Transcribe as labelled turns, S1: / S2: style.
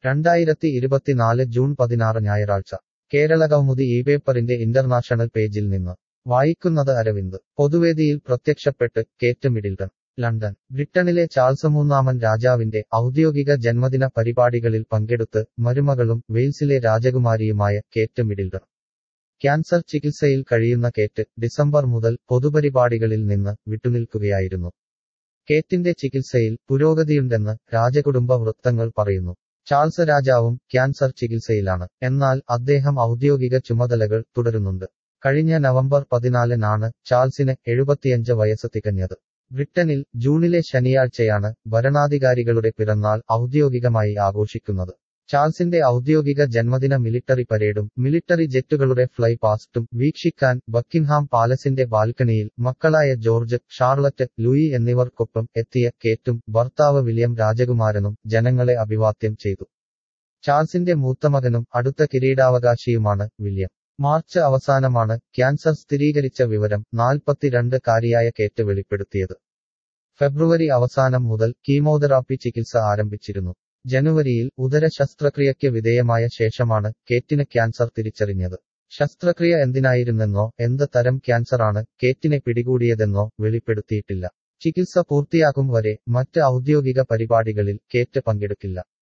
S1: രണ്ടായിരത്തി ഇരുപത്തിനാല് ജൂൺ പതിനാറ് ഞായറാഴ്ച കേരളകൗമുദി ഈ പേപ്പറിന്റെ ഇന്റർനാഷണൽ പേജിൽ നിന്ന് വായിക്കുന്നത് അരവിന്ദ് പൊതുവേദിയിൽ പ്രത്യക്ഷപ്പെട്ട് കേറ്റ് മിഡിൽട്ടൺ ലണ്ടൻ ബ്രിട്ടനിലെ ചാൾസ് മൂന്നാമൻ രാജാവിന്റെ ഔദ്യോഗിക ജന്മദിന പരിപാടികളിൽ പങ്കെടുത്ത് മരുമകളും വെയിൽസിലെ രാജകുമാരിയുമായ കേറ്റ് മിഡിൽട്ടൺ ക്യാൻസർ ചികിത്സയിൽ കഴിയുന്ന കേറ്റ് ഡിസംബർ മുതൽ പൊതുപരിപാടികളിൽ നിന്ന് വിട്ടുനിൽക്കുകയായിരുന്നു കേറ്റിന്റെ ചികിത്സയിൽ പുരോഗതിയുണ്ടെന്ന് രാജകുടുംബ വൃത്തങ്ങൾ പറയുന്നു ചാൾസ് രാജാവും ക്യാൻസർ ചികിത്സയിലാണ് എന്നാൽ അദ്ദേഹം ഔദ്യോഗിക ചുമതലകൾ തുടരുന്നുണ്ട് കഴിഞ്ഞ നവംബർ പതിനാലിനാണ് ചാൾസിന് എഴുപത്തിയഞ്ച് വയസ്സ് തികഞ്ഞത് ബ്രിട്ടനിൽ ജൂണിലെ ശനിയാഴ്ചയാണ് ഭരണാധികാരികളുടെ പിറന്നാൾ ഔദ്യോഗികമായി ആഘോഷിക്കുന്നത് ചാൾസിന്റെ ഔദ്യോഗിക ജന്മദിന മിലിട്ടറി പരേഡും മിലിട്ടറി ജെറ്റുകളുടെ ഫ്ലൈ പാസ്റ്റും വീക്ഷിക്കാൻ ബക്കിംഗ്ഹാം പാലസിന്റെ ബാൽക്കണിയിൽ മക്കളായ ജോർജ് ഷാർലറ്റ് ലൂയി എന്നിവർക്കൊപ്പം എത്തിയ കേറ്റും ഭർത്താവ് വില്യം രാജകുമാരനും ജനങ്ങളെ അഭിവാദ്യം ചെയ്തു ചാൾസിന്റെ മൂത്തമകനും അടുത്ത കിരീടാവകാശിയുമാണ് വില്യം മാർച്ച് അവസാനമാണ് ക്യാൻസർ സ്ഥിരീകരിച്ച വിവരം നാൽപ്പത്തിരണ്ട് കാരിയായ കേറ്റ് വെളിപ്പെടുത്തിയത് ഫെബ്രുവരി അവസാനം മുതൽ കീമോതെറാപ്പി ചികിത്സ ആരംഭിച്ചിരുന്നു ജനുവരിയിൽ ഉദര ശസ്ത്രക്രിയയ്ക്ക് വിധേയമായ ശേഷമാണ് കേറ്റിന് ക്യാൻസർ തിരിച്ചറിഞ്ഞത് ശസ്ത്രക്രിയ എന്തിനായിരുന്നെന്നോ എന്ത് തരം ക്യാൻസറാണ് കേറ്റിനെ പിടികൂടിയതെന്നോ വെളിപ്പെടുത്തിയിട്ടില്ല ചികിത്സ പൂർത്തിയാകും വരെ മറ്റ് ഔദ്യോഗിക പരിപാടികളിൽ കേറ്റ് പങ്കെടുക്കില്ല